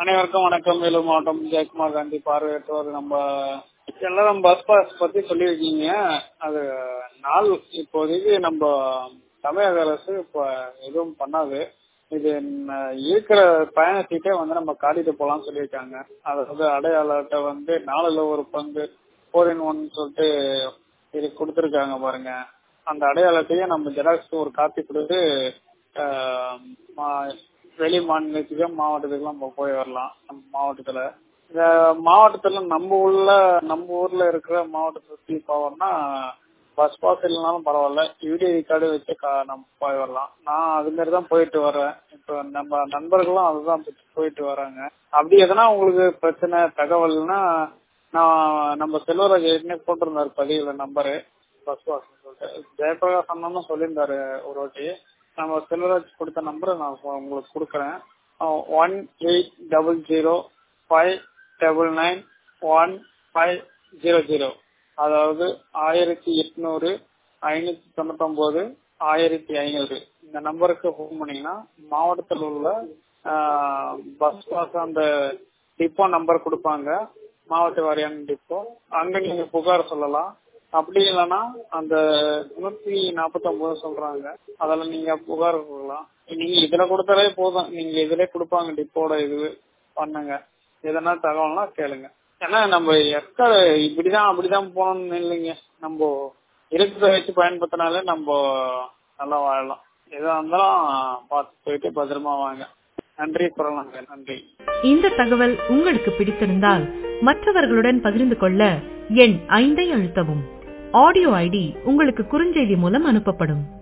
அனைவருக்கும் வணக்கம் வேலூர் மாவட்டம் ஜெயக்குமார் காந்தி பார்வையற்றோர் நம்ம எல்லாரும் பஸ் பாஸ் பத்தி சொல்லியிருக்கீங்க அது நாள் இப்போதைக்கு நம்ம தமிழக அரசு இப்போ எதுவும் பண்ணாது இது ந- இருக்கிற பயண சீட்டை வந்து நம்ம காட்டிட்டு போலாம்னு சொல்லியிருக்காங்க அதாவது அடையாள அட்டை வந்து நாலுல ஒரு பங்கு ஃபோர் இன் ஒன் சொல்லிட்டு இது கொடுத்துருக்காங்க பாருங்க அந்த அடையாள அட்டையை நம்ம ஜெராக்ஸ் ஒரு காப்பி கொடுத்து ஆஹ், மா- வெளி மாநிலத்துக்கு மாவட்டத்துக்குலாம் நம்ம போய் வரலாம் நம்ம மாவட்டத்துல இந்த மாவட்டத்துல நம்ம உள்ள நம்ம ஊர்ல இருக்கிற மாவட்டத்தை சுத்தி போவோம்னா பஸ் பாஸ் இல்லைனாலும் பரவாயில்ல யூடிஐ கார்டு வச்சு கா- நம்ம போய் வரலாம் நான் அது மாதிரி தான் போயிட்டு வரேன் இப்போ நம்ம நண்பர்களும் அதுதான் போயிட்டு வராங்க அப்படி எதனா உங்களுக்கு பிரச்சனை தகவல்னா நான் நம்ம செல்வராஜ் ஏற்கனவே போட்டிருந்தாரு பதிவுல நம்பரு பஸ் பாஸ் சொல்லிட்டு ஜெயபிரகாஷ் அண்ணனும் சொல்லியிருந்தாரு ஒரு வாட்டி நம்ம செல்வராஜ் கொடுத்த நம்பரை நான் உ- உங்களுக்கு கொடுக்குறேன் one eight double zero five double nine one five zero zero அதாவது ஆயிரத்தி எட்நூறு ஐநூத்தி தொண்ணூத்தொன்பது ஆயிரத்தி ஐநூறு இந்த நம்பருக்கு ஃபோன் பண்ணீங்கன்னா மாவட்டத்தில் உள்ள பஸ் பாஸ் அந்த டிப்போ நம்பர் கொடுப்பாங்க மாவட்ட வாரியான டிப்போ அங்க நீங்க புகார் சொல்லலாம் அப்படி இல்லைன்னா அந்த நூத்தி நாற்பத்தி ஒன்பது சொல்றாங்க அதில் நீங்க புகார் கொடுக்கலாம் நீங்க இதுல கொடுத்தாலே போதும் நீங்க இதுல கொடுப்பாங்க டிப்போட இது பண்ணுங்க எதனா தகவல்னா கேளுங்க ஏன்னா நம்ம எஸ்கார் இப்படிதான் அப்படிதான் போகணும்னு இல்லைங்க நம்ம இருக்கிறத வச்சு பயன்படுத்தினாலே நம்ம நல்லா வாழலாம் எதா இருந்தாலும் பார்த்து போயிட்டு பத்திரமா வாங்க நன்றி சொல்லலாங்க நன்றி இந்த தகவல் உங்களுக்கு பிடித்திருந்தால் மற்றவர்களுடன் பகிர்ந்து கொள்ள எண் ஐந்தை அழுத்தவும் ஆடியோ ஐடி உங்களுக்கு குறுஞ்செய்தி மூலம் அனுப்பப்படும்